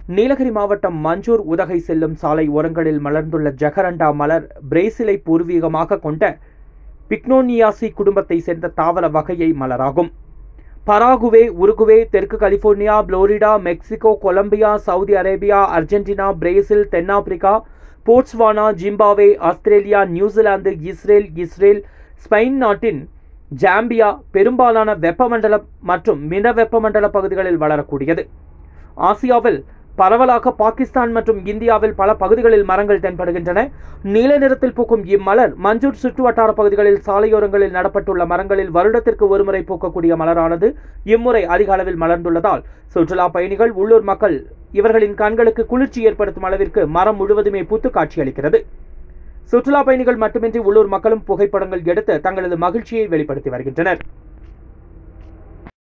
நீலகிரி மாவட்டம் மஞ்சூர் உதகை செல்லும் சாலை ஓரங்களில் மலர்ந்துள்ள ஜெகரண்டா மலர் பிரேசிலை பூர்வீகமாக கொண்ட பிக்னோனியாசி குடும்பத்தை சேர்ந்த தாவர வகையை மலராகும் பராகுவே உருகுவே தெற்கு California Florida Mexico Colombia Saudi Arabia Argentina Brazil தென்னாப்பிரிக்கா Botswana Zimbabwe Australia New Zealand Israel Israel Spain நாட்டின் ஜாம்பியா பெரும்பாலான வெப்பமண்டல மற்றும் மித வெப்பமண்டல பகுதிகளில் வளரக்கூடியது ஆசியாவில் பரவலாக பாகிஸ்தான் மற்றும் இந்தியாவில் பல பகுதிகளில் மரங்கள் தென்படுகின்றன நீல நிறத்தில் பூக்கும் இம்மலர் மஞ்சூர் சுற்றுவட்டார பகுதிகளில் சாலையோரங்களில் நடப்பட்டுள்ள மரங்களில் வருடத்திற்கு ஒருமுறை பூக்கக்கூடிய மலரானது இம்முறை அதிக அளவில் மலர்ந்துள்ளதால் சுற்றுலா பயணிகள் உள்ளூர் மக்கள் இவர்களின் கண்களுக்கு குளிர்ச்சி ஏற்படுத்தும் அளவிற்கு மரம் முழுவதுமே பூத்து காட்சியளிக்கிறது சுற்றுலா பயணிகள் மட்டுமின்றி உள்ளூர் மக்களும் புகைப்படங்கள் எடுத்து தங்களது மகிழ்ச்சியை வெளிப்படுத்தி வருகின்றனர்